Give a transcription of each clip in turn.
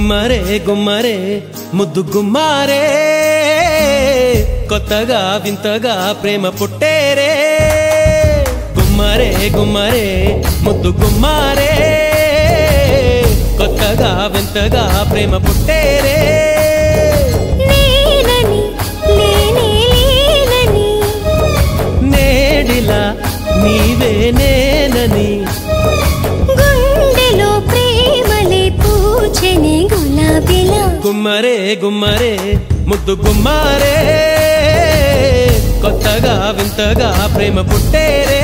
గుమ్మరే గుమ్మరే ముద్దు గుమ్మారే కొత్తగా వింతగా ప్రేమ పుట్టేరే గుమ్మరే గుమ్మరే ముద్దు గుమ్మారే కొత్తగా వింతగా ప్రేమ పుట్టేరే నేనని లేనే లేనని నేడిలా నీవే నేనని గుండెలో ప్రేమలే పూచెనే గులాబీలా గుమ్మరే గుమ్మరే ముద్దు గుమ్మారే కొత్తగా వింతగా ప్రేమ పుట్టేరే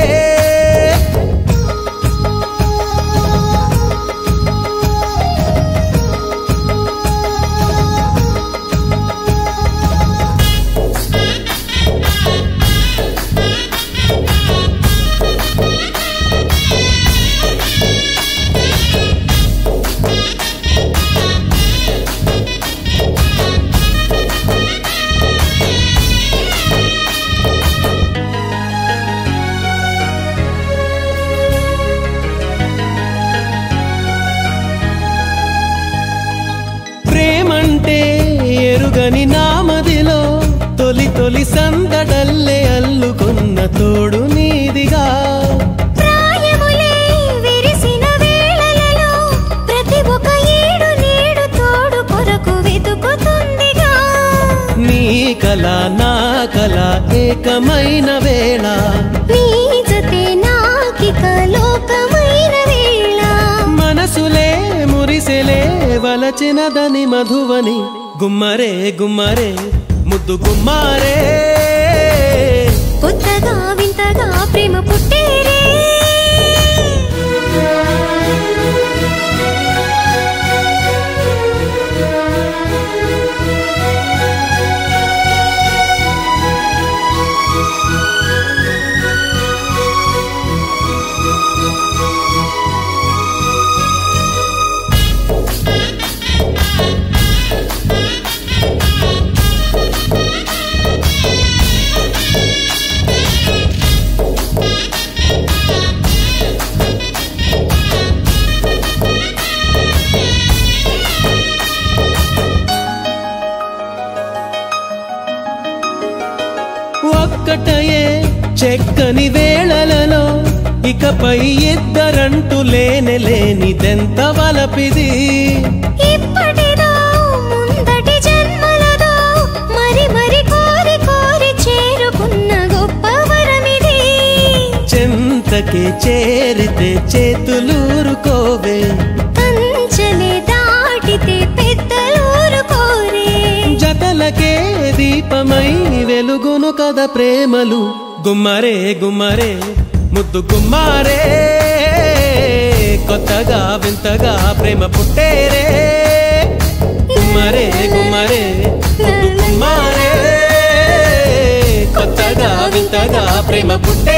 ప్రేమంటే ఎరుగని నామదిలో తొలి తొలి సందడల్లే అల్లుకున్న తోడు నీదిగా ప్రాయములే విరిసిన వేళలలో ప్రతి ఒక్క ఏడు నేడు తోడు కొరకు వెతుకుతుందిగా నీ కల నా కల ఏకమైన వేళ నీ జతే నాకిక లోకమైన వేళ మనసులే మురిసెలే వలచినదని మధువని గుమ్మరే గుమ్మరే ముద్దు గుమ్మారే కొత్తగా వింతగా ప్రేమ పుట్టేరే ఒక్కటయే చెక్కని వేళలలో ఇకపై ఇద్దరంటూ లేని లేనిదెంత వలపిది ఇప్పటిదో ముందటి జన్మలదో మరి మరి కోరి కోరి చేరుకున్న గొప్ప వరమిది చెంతకి చేరితే చేతులూరుకోవే కంచెలే దాటితే పెద్దలూరు కోరే జతలకే దీపమై వెలుగును కద ప్రేమలు గుమ్మరే గుమ్మరే ముద్దు గుమ్మారే కొత్తగా వింతగా ప్రేమ పుట్టేరే గుమ్మరే గుమ్మరే ముద్దు గుమ్మారే కొత్తగా వింతగా ప్రేమ పుట్టే